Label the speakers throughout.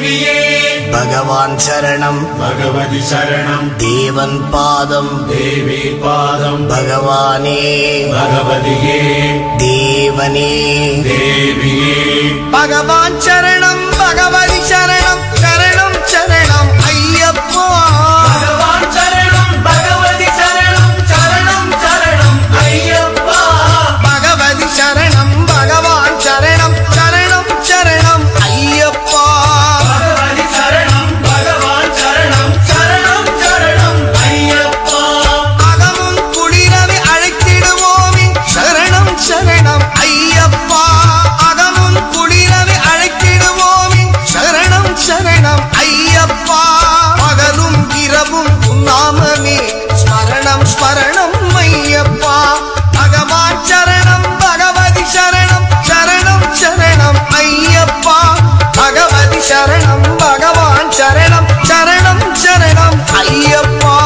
Speaker 1: தேவியே
Speaker 2: பகவான் சரணம்
Speaker 1: பகவதி சரணம்
Speaker 2: தேவன் பாதம்
Speaker 1: தேவி பாதம்
Speaker 2: பகவானே
Speaker 1: பகவதியே
Speaker 2: தேவனே
Speaker 1: தேவியே
Speaker 2: பகவான் சரணம் பகவதி சரணம் சரணம் சரணம் ஐயப்பா
Speaker 1: பகவான் சரணம் பகவதி சரணம் சரணம் சரணம் ஐயப்பா
Speaker 2: பகவதி சரணம் பகவான் சரணம் சரணம் சரணம் ஐயப்பா
Speaker 1: பகவதி சரணம் பகவான் சரணம் சரணம் சரணம் ஐயப்பா
Speaker 2: அகமும் குளிரவி அழைத்திடுவோமே சரணம் சரணம் ஐயப்பா அகமும் குளிரவி அழைத்திடுவோமே சரணம் சரணம் ஐயப்பா பகலும் இரவும் உன்னாமமே ஸ்மரணம் ஸ்மரணம் ஐயப்பா பகவான் சரணம் பகவதி சரணம் சரணம் சரணம் ஐயப்பா பகவதி சரணம் பகவான் சரணம் சரணம் சரணம் ஐயப்பா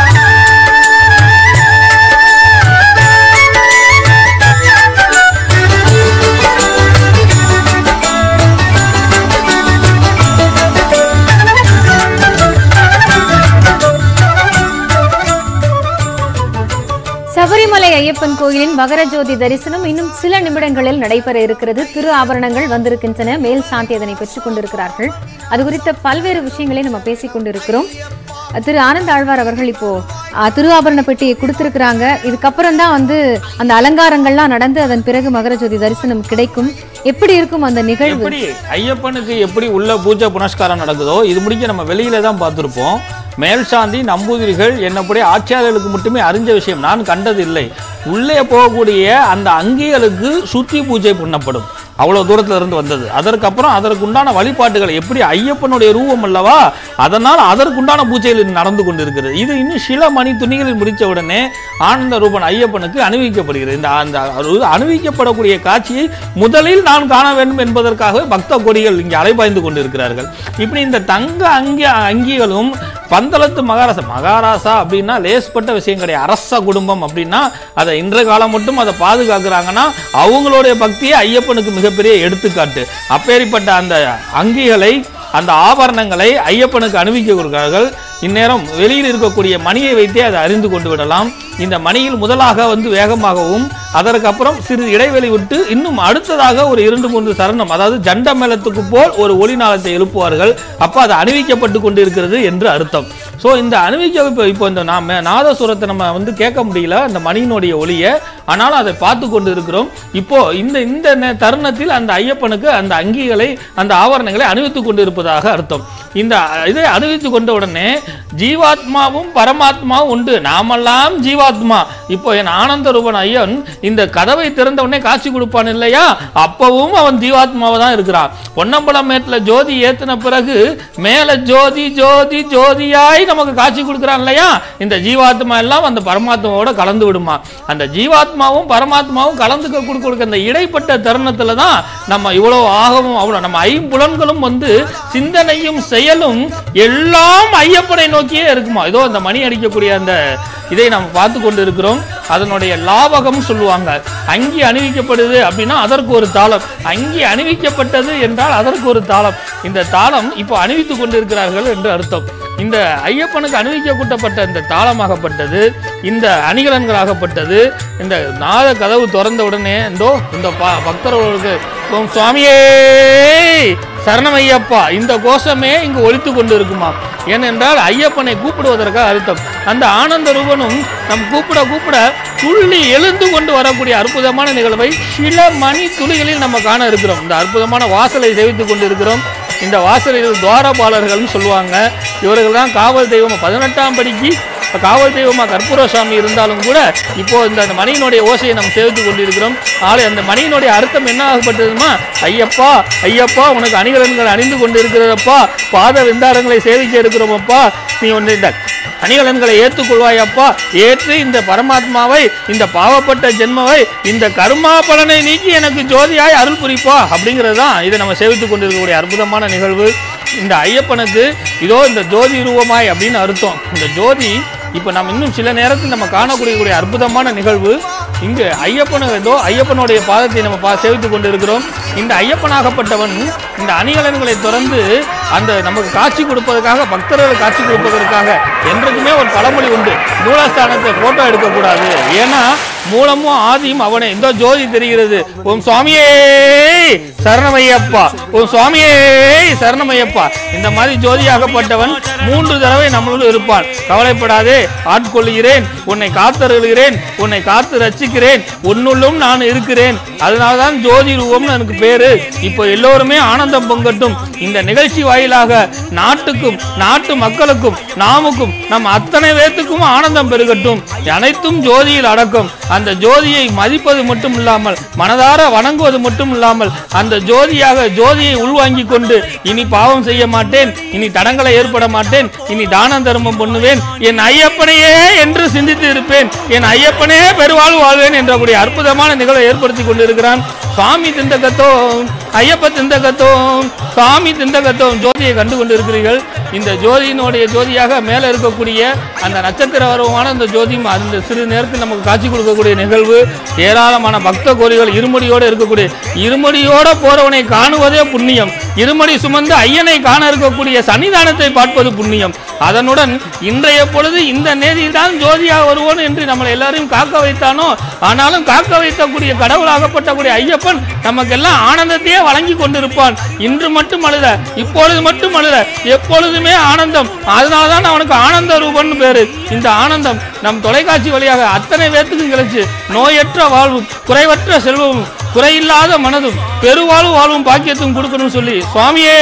Speaker 3: சபரிமலை ஐயப்பன் கோயிலின் மகர ஜோதி தரிசனம் இன்னும் சில நிமிடங்களில் நடைபெற இருக்கிறது திரு ஆபரணங்கள் வந்திருக்கின்றன மேல் சாந்தி அதனை பெற்றுக் கொண்டிருக்கிறார்கள் அது குறித்த பல்வேறு விஷயங்களை நம்ம பேசிக் கொண்டிருக்கிறோம் திரு ஆனந்த் ஆழ்வார் அவர்கள் இப்போ அ, திரு ஆபரண பெட்டியை கொடுத்திருக்கிறாங்க இதுக்கப்புறம் தான் வந்து அந்த அலங்காரங்கள்லாம் நடந்து அதன் பிறகு மகர ஜோதி தரிசனம் கிடைக்கும் எப்படி இருக்கும் அந்த நிகழ்வு
Speaker 4: எப்படி ஐயப்பனுக்கு எப்படி உள்ள பூஜை புனஸ்காரம் நடக்குதோ இது முடிக்க நம்ம வெளியில தான் பார்த்துருப்போம் மேல்சாந்தி நம்பூதிரிகள் என்னப்படி ஆட்சியாளர்களுக்கு மட்டுமே அறிஞ்ச விஷயம் நான் கண்டது இல்லை உள்ளே போகக்கூடிய அந்த அங்கிகளுக்கு சுத்தி பூஜை பண்ணப்படும் அவ்வளவு தூரத்துல இருந்து வந்தது அதற்கப்புறம் அதற்கு உண்டான வழிபாட்டுகள் எப்படி ஐயப்பனுடைய ரூபம் அல்லவா அதனால் அதற்குண்டான பூஜைகள் நடந்து கொண்டிருக்கிறது இது இன்னும் சில மணி துணிகளில் முடித்த உடனே ஆனந்த ரூபன் ஐயப்பனுக்கு அணிவிக்கப்படுகிறது இந்த அந்த அரு- அணிவிக்கப்படக்கூடிய காட்சியை முதலில் நான் காண வேண்டும் என்பதற்காக பக்த கொடிகள் இங்கே அலைபாய்ந்து கொண்டிருக்கிறார்கள் இப்படி இந்த தங்க அங்கி அங்கிகளும் பந்தளத்து மகாராசா மகாராசா அப்படின்னா லேஸ்பட்ட விஷயம் கிடையாது அரச குடும்பம் அப்படின்னா அதை இன்றைய காலம் மட்டும் அதை பாதுகாக்கிறாங்கன்னா அவங்களுடைய பக்தியே ஐயப்பனுக்கு மிகப்பெரிய எடுத்துக்காட்டு அப்பேற்பட்ட அந்த அங்கிகளை அந்த ஆபரணங்களை ஐயப்பனுக்கு அணிவிக்க கொடுக்கிறார்கள் இந்நேரம் வெளியில் இருக்கக்கூடிய மணியை வைத்தே அதை அறிந்து கொண்டு விடலாம் இந்த மணியில் முதலாக வந்து வேகமாகவும் அதற்கப்புறம் சிறிது இடைவெளி விட்டு இன்னும் அடுத்ததாக ஒரு இரண்டு மூன்று சரணம் அதாவது ஜண்ட மேளத்துக்கு போல் ஒரு ஒளி நாளத்தை எழுப்புவார்கள் அப்போ அது அணிவிக்கப்பட்டு கொண்டிருக்கிறது என்று அர்த்தம் ஸோ இந்த அணிவிக்க இப்போ இப்போ இந்த நாம நாதசுரத்தை நம்ம வந்து கேட்க முடியல அந்த மணியினுடைய ஒளியை ஆனாலும் அதை பார்த்து கொண்டு இருக்கிறோம் இப்போ இந்த இந்த நே- தருணத்தில் அந்த ஐயப்பனுக்கு அந்த அங்கிகளை அந்த ஆவரணங்களை அணிவித்துக் கொண்டு இருப்பதாக அர்த்தம் இந்த இதை அணிவித்து கொண்ட உடனே ஜீவாத்மாவும் பரமாத்மாவும் உண்டு நாமெல்லாம் ஜீவாத்மா இப்போ என் ஆனந்த ரூபன் ஐயன் இந்த கதவை திறந்த உடனே காட்சி கொடுப்பான் இல்லையா அப்பவும் அவன் ஜீவாத்மாவை தான் இருக்கிறான் பொன்னம்பலம் மேட்ல ஜோதி ஏத்தின பிறகு மேல ஜோதி ஜோதி ஜோதியாய் நமக்கு காட்சி கொடுக்குறான் இல்லையா இந்த ஜீவாத்மா எல்லாம் அந்த பரமாத்மாவோட கலந்து விடுமா அந்த ஜீவாத்மாவும் பரமாத்மாவும் கலந்து கொடுக்க கொடுக்க அந்த இடைப்பட்ட தருணத்துல தான் நம்ம இவ்வளவு ஆகவும் அவ்வளவு நம்ம ஐம்புலன்களும் வந்து சிந்தனையும் செயலும் எல்லாம் ஐயப்பனை நோக்கியே இருக்குமா இதோ அந்த மணி அடிக்கக்கூடிய அந்த இதை நாம் பார்த்து கொண்டு இருக்கிறோம் அதனுடைய லாபகம் சொல்லுவாங்க அங்கி அணிவிக்கப்படுது அப்படின்னா அதற்கு ஒரு தாளம் அங்கி அணிவிக்கப்பட்டது என்றால் அதற்கு ஒரு தாளம் இந்த தாளம் இப்போ அணிவித்துக் கொண்டிருக்கிறார்கள் என்று அர்த்தம் இந்த ஐயப்பனுக்கு அணிவிக்கப்பட்டப்பட்ட இந்த தாளமாகப்பட்டது இந்த அணிகலன்களாகப்பட்டது இந்த நாத கதவு திறந்த உடனே இந்தோ இந்த ப- பக்தர்களுக்கு ஓம் சுவாமியே சரணம் ஐயப்பா இந்த கோஷமே இங்கு ஒலித்து கொண்டு இருக்குமா ஏனென்றால் ஐயப்பனை கூப்பிடுவதற்காக அர்த்தம் அந்த ஆனந்த ரூபனும் நம் கூப்பிட கூப்பிட துள்ளி எழுந்து கொண்டு வரக்கூடிய அற்புதமான நிகழ்வை சில மணி துளிகளில் நம்ம காண இருக்கிறோம் இந்த அற்புதமான வாசலை சேவித்துக் கொண்டு இருக்கிறோம் இந்த வாசலில் துவாரபாலர்கள்னு சொல்லுவாங்க இவர்கள் தான் காவல் தெய்வம் பதினெட்டாம் படிக்கு காவல் தெய்வமா கற்பூரசாமி இருந்தாலும் கூட இப்போ இந்த அந்த மணியினுடைய ஓசையை நம்ம சேவித்துக் கொண்டிருக்கிறோம் ஆளை அந்த மணியினுடைய அர்த்தம் என்ன ஆகப்பட்டதுமா ஐயப்பா ஐயப்பா உனக்கு அணிகலன்கள் அணிந்து கொண்டு இருக்கிறதப்பா பாத விந்தாரங்களை சேவிக்க இருக்கிறோமப்பா நீ ஒன்று இந்த அணிகலன்களை ஏற்றுக்கொள்வாயப்பா ஏற்று இந்த பரமாத்மாவை இந்த பாவப்பட்ட ஜென்மவை இந்த கர்மா பலனை நீக்கி எனக்கு ஜோதியாய் அருள் புரிப்பா அப்படிங்கிறது தான் இதை நம்ம சேவித்துக் கொண்டிருக்கக்கூடிய அற்புதமான நிகழ்வு இந்த ஐயப்பனுக்கு இதோ இந்த ஜோதி ரூபமாய் அப்படின்னு அர்த்தம் இந்த ஜோதி இப்போ நம்ம இன்னும் சில நேரத்தில் நம்ம காணக்கூடிய கூடிய அற்புதமான நிகழ்வு இங்கு ஐயப்பன் ஏதோ ஐயப்பனுடைய பாதத்தை நம்ம பா சேவித்துக் கொண்டிருக்கிறோம் இந்த ஐயப்பனாகப்பட்டவன் இந்த அணிகலன்களை திறந்து அந்த நமக்கு காட்சி கொடுப்பதற்காக பக்தர்கள் காட்சி கொடுப்பதற்காக என்றைக்குமே ஒரு பழமொழி உண்டு மூலஸ்தானத்தை போட்டோ எடுக்கக்கூடாது ஏன்னா மூலமும் ஆதியும் அவனே இந்த ஜோதி தெரிகிறது ஓம் சுவாமியே சரணமையப்பா ஓம் சுவாமியே சரணமையப்பா இந்த மாதிரி ஜோதியாகப்பட்டவன் மூன்று தடவை நம்மளோடு இருப்பான் கவலைப்படாதே ஆட்கொள்கிறேன் உன்னை காத்தருகிறேன் உன்னை காத்து ரட்சிக்கிறேன் உன்னுள்ளும் நான் இருக்கிறேன் அதனால்தான் ஜோதி ரூபம்னு எனக்கு பேரு இப்போ எல்லோருமே ஆனந்தம் பொங்கட்டும் இந்த நிகழ்ச்சி வாயிலாக நாட்டுக்கும் நாட்டு மக்களுக்கும் நாமுக்கும் நம் அத்தனை பேத்துக்கும் ஆனந்தம் பெருகட்டும் அனைத்தும் ஜோதியில் அடக்கம் அந்த ஜோதியை மதிப்பது மட்டும் இல்லாமல் மனதார வணங்குவது மட்டும் இல்லாமல் அந்த ஜோதியாக ஜோதியை உள்வாங்கிக் கொண்டு இனி பாவம் செய்ய மாட்டேன் இனி தடங்களை ஏற்பட மாட்டேன் இனி தானம் தர்மம் பண்ணுவேன் என் ஐயப்பனையே என்று சிந்தித்து இருப்பேன் என் ஐயப்பனே பெருவாழ்வு வாழ்வேன் என்ற கூடிய அற்புதமான நிகழ்வை ஏற்படுத்தி கொண்டிருக்கிறான் சுவாமி திண்டகத்தோம் ஐயப்ப திண்டகத்தோம் சுவாமி திண்டகத்தோம் ஜோதியை கண்டு கொண்டிருக்கிறீர்கள் இந்த ஜோதியினுடைய ஜோதியாக மேலே இருக்கக்கூடிய அந்த நட்சத்திர வரவமான அந்த ஜோதியும் அந்த சிறு நேரத்தில் நமக்கு காட்சி கொடுக்கக்கூடிய நிகழ்வு ஏராளமான பக்த கோரிகள் இருமுடியோடு இருக்கக்கூடிய இருமுடியோட போறவனை காணுவதே புண்ணியம் இருமுடி சுமந்து ஐயனை காண இருக்கக்கூடிய சன்னிதானத்தை பார்ப்பது புண்ணியம் அதனுடன் இன்றைய பொழுது இந்த நேதியில் தான் ஜோதியாக வருவோன் என்று நம்மளை எல்லாரையும் காக்க வைத்தானோ ஆனாலும் காக்க வைக்கக்கூடிய கடவுளாகப்பட்டக்கூடிய ஐயப்பன் நமக்கெல்லாம் ஆனந்தத்தையே வழங்கி கொண்டிருப்பான் இன்று மட்டும் அழுத இப்பொழுது மட்டும் அழுத எப்பொழுதுமே ஆனந்தம் அதனாலதான் அவனுக்கு ஆனந்த ரூபன் பேரு இந்த ஆனந்தம் நம் தொலைக்காட்சி வழியாக அத்தனை பேத்துக்கும் கிடைச்சு நோயற்ற வாழ்வும் குறைவற்ற செல்வமும் குறையில்லாத மனதும் பெருவாழ்வு வாழ்வும் பாக்கியத்தும் கொடுக்கணும்னு சொல்லி சுவாமியே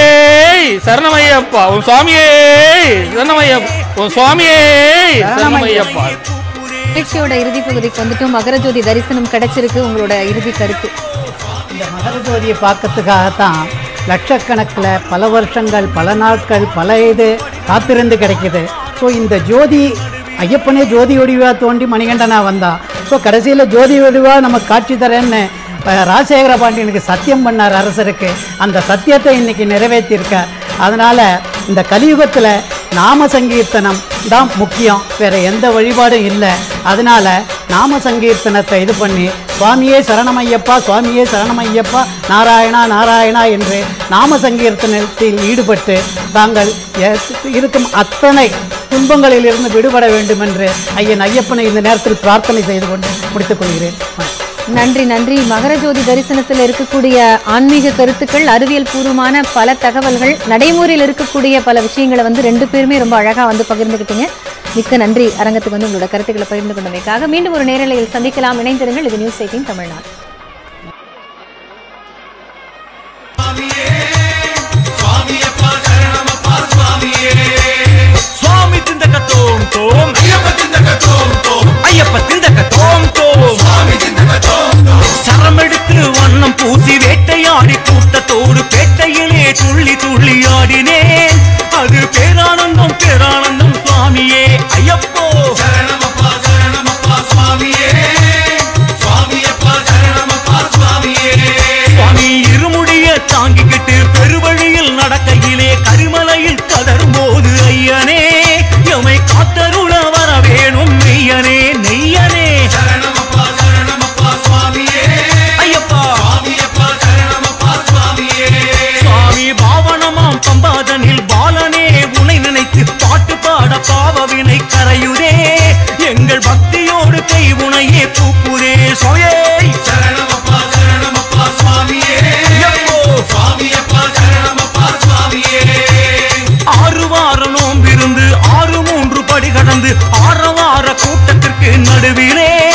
Speaker 4: சரணமையப்பா உன் சுவாமியே சரணமையப்பா உன் சுவாமியே சரணமையப்பா
Speaker 3: நிகழ்ச்சியோட இறுதி பகுதிக்கு வந்துட்டோம் மகரஜோதி தரிசனம் கிடைச்சிருக்கு உங்களோட இறுதி கருத்து
Speaker 5: இந்த மகர ஜோதியை பார்க்கறதுக்காகத்தான் லட்சக்கணக்கில் பல வருஷங்கள் பல நாட்கள் பல இது காத்திருந்து கிடைக்குது ஸோ இந்த ஜோதி ஐயப்பனே ஜோதி வடிவா தோண்டி மணிகண்டனா வந்தா ஸோ கடைசியில் ஜோதி வடிவா நமக்கு காட்சி தரேன்னு அஹ், ராஜசேகர பாண்டியனுக்கு சத்தியம் பண்ணார் அரசருக்கு அந்த சத்தியத்தை இன்னைக்கு நிறைவேற்றியிருக்கார் அதனால் இந்த கலியுகத்தில் நாம சங்கீர்த்தனம் தான் முக்கியம் வேற எந்த வழிபாடும் இல்லை அதனால நாம சங்கீர்த்தனத்தை இது பண்ணி சுவாமியே சரணமையப்பா சுவாமியே சரணமையப்பா நாராயணா நாராயணா என்று நாம சங்கீர்த்தனத்தில் ஈடுபட்டு தாங்கள் எ- இருக்கும் அத்தனை துன்பங்களிலிருந்து விடுபட வேண்டும் என்று ஐயன் ஐயப்பனை இந்த நேரத்தில் பிரார்த்தனை செய்து கொண்டு முடித்துக் கொள்கிறேன் வணக்கம்.
Speaker 3: நன்றி நன்றி மகரஜோதி தரிசனத்தில் இருக்கக்கூடிய ஆன்மீக கருத்துக்கள் அறிவியல் பூர்வமான பல தகவல்கள் நடைமுறையில் இருக்கக்கூடிய பல விஷயங்களை வந்து ரெண்டு பேருமே ரொம்ப அழகா வந்து பகிர்ந்துக்கிட்டீங்க மிக்க நன்றி அரங்கத்துக்கு வந்து உங்களோட கருத்துக்களை பகிர்ந்து கொண்டமைக்காக மீண்டும் ஒரு நேரலையில் சந்திக்கலாம் இணைந்திருங்கள் இது நியூஸ் எயிட்டின் தமிழ்நாடு
Speaker 1: சுவாமியப்பா சரணமப்பா சுவாமியே
Speaker 6: சுவாமி திந்தக தோம் தோம்
Speaker 1: ஐயப்ப திண்டக தோம் தோம்
Speaker 6: ஐயப்ப திந்தக தோம் தோம்
Speaker 1: சுவாமி திண்டக தோம் தோம்
Speaker 6: சரமெடுத்து வண்ணம் பூசி வேட்டையாடி கூட்டத்தோடு பேட்டையிலே துள்ளி துள்ளி ஆடினேன் அது பேரானந்தம் பேரானந்தம் சுவாமியே ஐயப்போ
Speaker 1: சரணமப்பா சரணமப்பா சுவாமியே சுவாமியப்பா சரணமப்பா சுவாமியே
Speaker 6: சுவாமி இருமுடிய தாங்கிக்கிட்டு பெருவழியில் நடக்கையிலே கரிமலையில் கதரும் போது ஐயனே எமை காத்தருள வர வேணும் மெய்யனே நெய்யனே
Speaker 1: சரணமப்பா சரணமப்பா சுவாமியே
Speaker 6: ஐயப்பா
Speaker 1: சுவாமியப்பா சரணமப்பா சுவாமியே
Speaker 6: சுவாமி பாவனமாம் பம்பாதனில் பாலனே உனை நினைத்து பாட்டு பாட பாவவினை கரையுதே எங்கள் பக்தியோடு கை உனையே பூப்புதே சோயே
Speaker 1: சரணமப்பா சரணமப்பா சுவாமியே
Speaker 6: ஐயப்போ.
Speaker 1: சுவாமியப்பா சரணமப்பா சுவாமியே
Speaker 6: ஆறு வார நோம்பிருந்து ஆறு மூன்று படி கடந்து ஆற வார கூட்டத்திற்கு நடுவிலே